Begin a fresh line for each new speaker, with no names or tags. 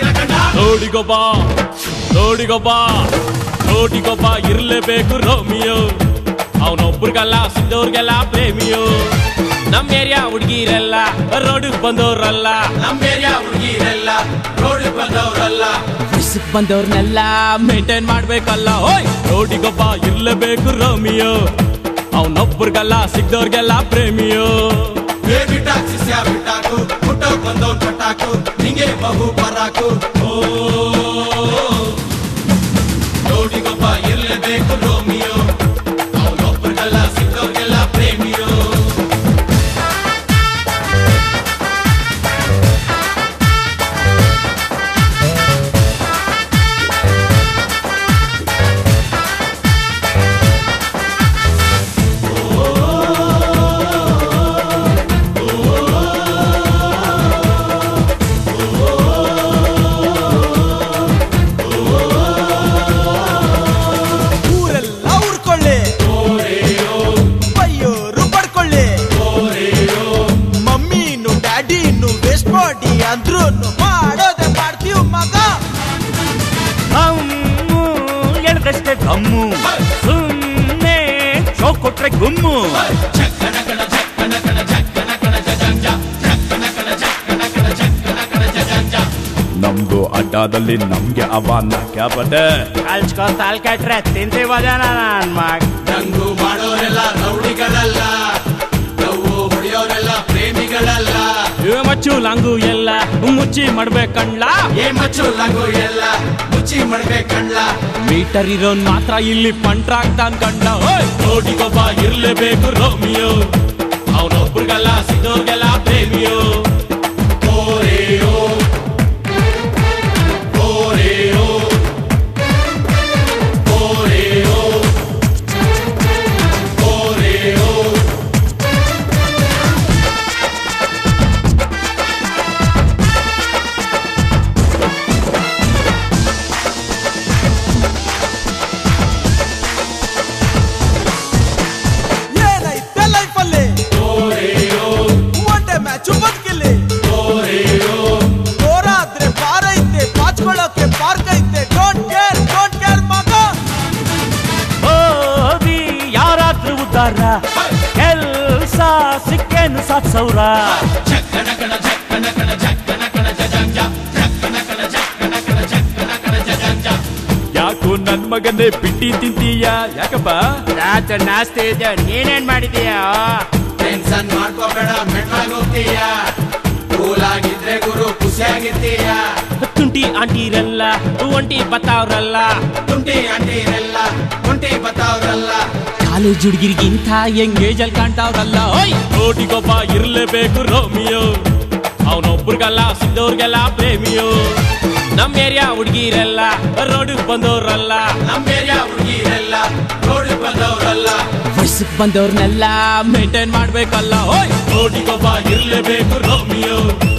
ನೋಡಿಗೊಬ್ಬ ನೋಡಿಗೊಬ್ಬ ನೋಡಿಗೊಬ್ಬ ಇರ್ಲೇಬೇಕು ರೋಮಿಯೋ ಅವನೊಬ್ರಿಗೆಲ್ಲ ಸಿದ್ದವ್ರಿಗೆಲ್ಲ ಪ್ರೇಮಿಯೋ ನಮ್ಮ ಏರಿಯಾ ಹುಡುಗಿರೆಲ್ಲ ರೋಡಿಗೆ ಬಂದವ್ರಲ್ಲ
ನಮ್ಮ ಏರಿಯಾ ಹುಡುಗಿರೆಲ್ಲ ರೋಡ್ ಬಂದವರಲ್ಲ
ವಯಸ್ಸಿಗೆ ಬಂದವ್ರನ್ನೆಲ್ಲ ಮೇಂಟೈನ್ ಮಾಡ್ಬೇಕಲ್ಲ ಓಯ್ ನೋಡಿಗೊಬ್ಬ ಇರ್ಲೇಬೇಕು ರೋಮಿಯೋ ಅವನೊಬ್ರಿಗೆಲ್ಲ ಸಿಗ್ದವ್ರಿಗೆಲ್ಲ ಪ್ರೇಮಿಯೋ
ಏ ಬಿಟ್ಟಾಕ್ ಶಿಷ್ಯ ಬಿಟ್ಟಾಕು ಹುಟ್ಟೋಕ್ ಬಂದವ್ನ್ ಪಟಾಕು ನಿಂಗೆ ಬಹು ಪರಾಕು ಓ ನೋಡಿಗೊಬ್ಬ ಇರ್ಲೇಬೇಕು ರೋಮಿಯೋ ಅವನೊಬ್ಬರಿಗೆಲ್ಲ ಸಿಕ್ಕವ್ರಿಗೆಲ್ಲ ಪ್ರೇಮಿಯೋ
ಊರೆಲ್ಲ ಉರ್ಕೊಳ್ಳಿ ಬಯ್ಯೋರು ಪಡ್ಕೊಳ್ಳಿ ಮಮ್ಮಿನು ಡ್ಯಾಡಿನು ವೇಸ್ಟ್ ಬಾಡಿ ಅಂದ್ರು ಮಾಡೋದೆ ಮಾಡ್ತೀವಿ ಮಗ
ಹಮ್ಮು ಎಳ್ದಷ್ಟೇ ಕಮ್ಮು ಸುಮ್ಮನೆ ಶೋ ಕೊಟ್ರೆ ಗುಮ್ಮು
ನಮ್ದು ಅಡ್ಡಾದಲ್ಲಿ ನಮ್ಗೆ ಅವನ್ನ ಕ್ಯಾಪಟೆ
ಕಲ್ಸ್ಕೊ ತಾಲ್ ಕೆಟ್ರೆ ತಿಂತೀವದ ನನ್ ಮಗ್
ನಂಗು ಮಾಡೋರೆಲ್ಲ ರೌಡಿಗಳಲ್ಲ ನೋವು ಹೊಡೆಯೋರೆಲ್ಲ ಪ್ರೇಮಿಗಳಲ್ಲ
ಇವ ಮಚ್ಚು ಲಾಂಗು ಎಲ್ಲ ಮುಚ್ಚಿ ಮಾಡ್ಬೇಕಣ್ಣ
ಏ ಮಚ್ಚು ಲಂಗು ಎಲ್ಲ ಮುಚ್ಚಿ ಮಾಡ್ಬೇಕಣ್ಣ
ಮೀಟರ್ ಇರೋನ್ ಮಾತ್ರ ಇಲ್ಲಿ ಪಂಟ್ರಾಗ್ತಾನ್ ಕಂಡ ಓಯ್ ನೋಡಿಗೊಬ್ಬ ಇರ್ಲೇಬೇಕು ರೋಮಿಯೋ ಅವನೊಬ್ರಿಗೆಲ್ಲ ಸಿದ್ದವ್ರಿಗೆಲ್ಲ ಪ್ರೇಮಿಯೋ
ಓರೇಯೋ ಓರೇಯೋ ಓರೇಯೋ ಓರೇಯೋ
ಏನೈತೆ ಲೈಫಲ್ಲಿ ಒಂದೇ ಮ್ಯಾಚು ಬದುಕಿಲ್ಲಿ ಹೋರಾದ್ರೆ ಬಾರ್ ಐತೆ ಪಾಚ್ಕೊಳ್ಳೋಕೆ ಪಾರ್ಕ್ ಐತೆ ಡೋಂಟ್ ಕೇರ್ ಡೋಂಟ್ ಕೇರ್ ಮಗ
ಓದಿ ಯಾರಾದ್ರೂ ಉದ್ದಾರ ಕೆಲ್ಸ ಸಿಕ್ಕೇನು ಸಾತ್ ಸೌರ
ಯಾಕೋ ನನ್ ಮಗನೇ ಬಿಟ್ಟಿ ತಿಂತೀಯ ಯಾಕಪ್ಪ
ನಾಚ ನಾಸ್ತಿ ಇದೆ ನೀನೇನ್ ಮಾಡಿದೀಯ
ಟೆನ್ಷನ್ ಮಾಡ್ಕೋಬೇಡ ಮೆಟ್ಲಾಗ್ ಹೋಗ್ತೀಯ ಕೂಲ್ ಆಗಿದ್ರೆ ಗುರು ಖುಷಿಯಾಗಿರ್ತೀಯ
ತುಂಟಿ ಆಂಟಿರೆಲ್ಲ ಒಂಟಿ ಬತ್ತಾವ್ರಲ್ಲ
ತುಂಟಿ ಅಂಟಿರೆಲ್ಲ ತುಂಟಿ ಬತ್ತಾವ್ರಲ್ಲ
ಕಾಲೇಜ್ ಹುಡುಗಿರಿಗಿಂತ ಎಂಗೇಜ್ ಅಲ್ಲಿ ಕಾಣ್ತಾವ್ರಲ್ಲ ಓಯ್ ನೋಡಿಗೊಬ್ಬ ಇರ್ಲೇಬೇಕು ರೋಮಿಯೋ ಅವನೊಬ್ರಿಗೆಲ್ಲ ಸಿದ್ದವ್ರಿಗೆಲ್ಲ ಪ್ರೇಮಿಯೋ ನಮ್ಮ ಏರಿಯಾ ಹುಡುಗಿರೆಲ್ಲ ರೋಡಿಗೆ ಬಂದವ್ರಲ್ಲ
ನಮ್ಮ ಏರಿಯಾ ಹುಡುಗಿರೆಲ್ಲ ರೋಡ್ ಬಂದವರಲ್ಲ
ವಯಸ್ಸಿಗೆ ಬಂದವ್ರನ್ನೆಲ್ಲ ಮೇಂಟೈನ್ ಮಾಡ್ಬೇಕಲ್ಲ ಓಯ್ ನೋಡಿಗೊಬ್ಬ ಇರ್ಲೇಬೇಕು ರೋಮಿಯೋ